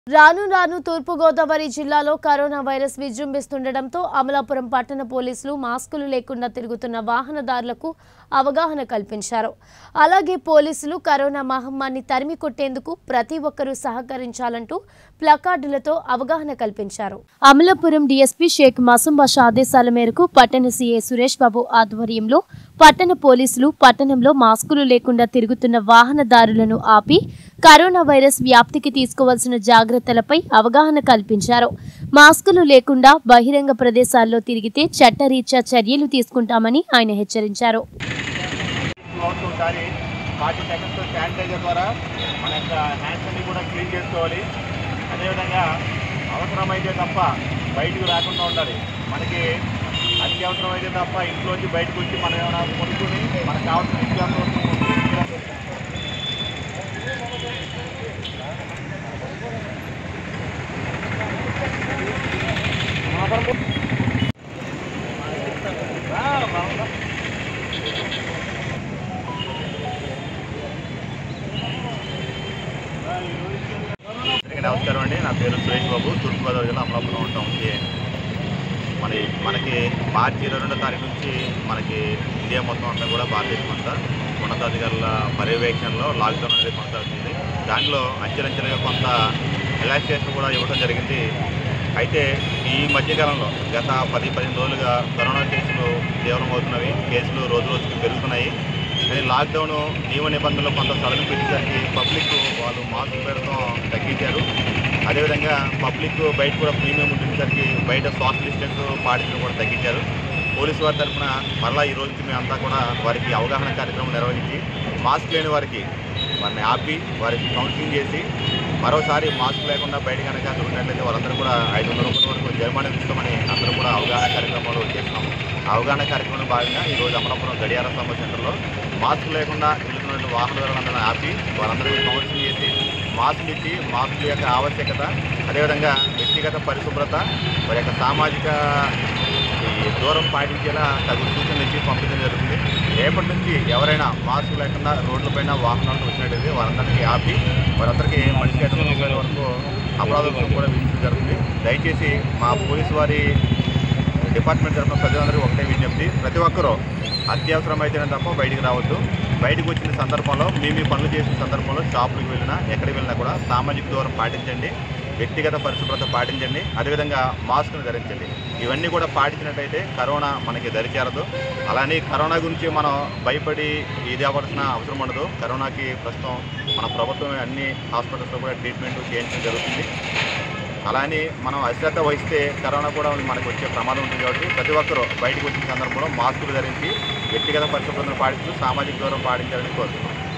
రాను రాను తూర్పుగోదావరి జిల్లాలో కరోనా వైరస్ విజృంభిస్తుండటంతో అమలాపురం పట్టణ పోలీసులు మాస్కులు లేకుండా తిరుగుతున్న వాహనదారులకు అవగాహన కల్పించారు అలాగే పోలీసులు కరోనా మహమ్మారిని తరిమి కొట్టేందుకు ప్రతి ఒక్కరూ సహకరించాలంటూ ప్లకార్డులతో అవగాహన కల్పించారు అమలాపురం డీఎస్పీ షేక్ మాసూం బాషా ఆదేశాల మేరకు పట్టణ సీఏ సురేష్ బాబు ఆధ్వర్యంలో పట్టణ పోలీసులు పట్టణంలో మాస్కులు లేకుండా తిరుగుతున్న వాహనదారులను ఆపి కరోనా వైరస్ వ్యాప్తికి తీసుకోవాల్సిన జాగ్రత్తలపై అవగాహన కల్పించారు మాస్కులు లేకుండా బహిరంగ ప్రదేశాల్లో తిరిగితే చట్టరీత్యా చర్యలు తీసుకుంటామని ఆయన హెచ్చరించారు గ్లౌస్ ఒకసారి ఫార్టీ సెకండ్స్ శానిటైజర్ ద్వారా మన యొక్క హ్యాండ్స్ అన్ని కూడా క్లీన్ చేసుకోవాలి అదేవిధంగా అవసరమైతే తప్ప బయటకు రాకుండా ఉండాలి మనకి అత్యవసరం అయితే తప్ప ఇంట్లోంచి బయటకు వచ్చి మనం ఏమైనా కొనుక్కుని మనకు కావాల్సిన నిత్యావసర వస్తువులు కొనుక్కొని అందరికీ నమస్కారం అండి నా పేరు సురేష్ బాబు తూర్పుగోదావరి జిల్లా అమలాపురం ఉంటాం ఇది మరి మనకి మార్చి ఇరవై రెండో తారీఖు నుంచి మనకి ఇండియా మొత్తం అంతా కూడా భారతదేశం అంతా ఉన్నతాధికారుల పర్యవేక్షణలో లాక్డౌన్ అనేది కొనసాగుతుంది దాంట్లో అంచెలంచెలుగా కొంత రిలాక్సేషన్ కూడా ఇవ్వడం జరిగింది అయితే ఈ మధ్యకాలంలో గత పది పదిహేను రోజులుగా కరోనా కేసులు తీవ్రమవుతున్నవి కేసులు రోజు రోజుకి పెరుగుతున్నాయి కానీ లాక్డౌన్ నియమ నిబంధనలు కొంత సడలింపు పెట్టేసరికి పబ్లిక్ వాళ్ళు మాస్క్ పెడతాం తగ్గించారు అదేవిధంగా పబ్లిక్ బయట కూడా ప్రీమియం ఉండేసరికి బయట సోషల్ డిస్టెన్స్ పాటించడం కూడా తగ్గించారు పోలీసు వారి తరఫున మరలా ఈ రోజుకి మేమంతా కూడా వారికి అవగాహన కార్యక్రమం నిర్వహించి మాస్క్ లేని వారికి వారిని ఆపి వారికి కౌన్సిలింగ్ చేసి మరోసారి మాస్క్ లేకుండా బయట కనుక దొరికినట్లయితే వాళ్ళందరూ కూడా ఐదు వందల రూపాయల వరకు జరిమానా ఇస్తామని అందరూ కూడా అవగాహన కార్యక్రమాలు చేస్తున్నాము ఆ అవగాహన కార్యక్రమంలో భాగంగా ఈరోజు అమలాపురం గడియార స్తంభ సెంటర్లో మాస్క్ లేకుండా వెళ్తున్నటువంటి వాహనదారులందరినీ ఆపి వారందరికీ కౌన్సిలింగ్ చేసి మాస్క్ ఇచ్చి మాస్క్ యొక్క ఆవశ్యకత అదేవిధంగా వ్యక్తిగత పరిశుభ్రత వారి యొక్క సామాజిక ఈ దూరం పాటించేలా తగు సూచనలు ఇచ్చి పంపించడం జరుగుతుంది రేపటి నుంచి ఎవరైనా మాస్క్ లేకుండా రోడ్లపైన వాహనాలు వచ్చినట్టయితే వారందరికీ ఆపి వారందరికీ మనిషి ఐదు వందల రూపాయల వరకు అపరాధం కూడా విధించడం జరుగుతుంది దయచేసి మా పోలీసు వారి డిపార్ట్మెంట్ తరఫున ప్రజలందరికీ ఒకటే విజ్ఞప్తి ప్రతి ఒక్కరూ అత్యవసరమైతేనే తప్ప బయటికి రావద్దు బయటకు వచ్చిన సందర్భంలో మీ మీ పనులు చేసిన సందర్భంలో షాపులకు వెళ్ళినా ఎక్కడికి వెళ్ళినా కూడా సామాజిక దూరం పాటించండి వ్యక్తిగత పరిశుభ్రత పాటించండి అదేవిధంగా మాస్క్ను ధరించండి ఇవన్నీ కూడా పాటించినట్టయితే కరోనా మనకి దరిచేరదు అలానే కరోనా గురించి మనం భయపడి ఇది అవ్వాల్సిన అవసరం ఉండదు కరోనాకి ప్రస్తుతం మన ప్రభుత్వం అన్ని హాస్పిటల్స్లో కూడా ట్రీట్మెంట్ చేయించడం జరుగుతుంది అలానే మనం అశ్రద్ధ వహిస్తే కరోనా కూడా మనకు వచ్చే ప్రమాదం ఉంటుంది కాబట్టి ప్రతి ఒక్కరూ బయటకు వచ్చిన సందర్భంలో మాస్కులు ధరించి వ్యక్తిగత పరిశుభ్రతను పాటిస్తూ సామాజిక దూరం పాటించాలని కోరుతున్నాం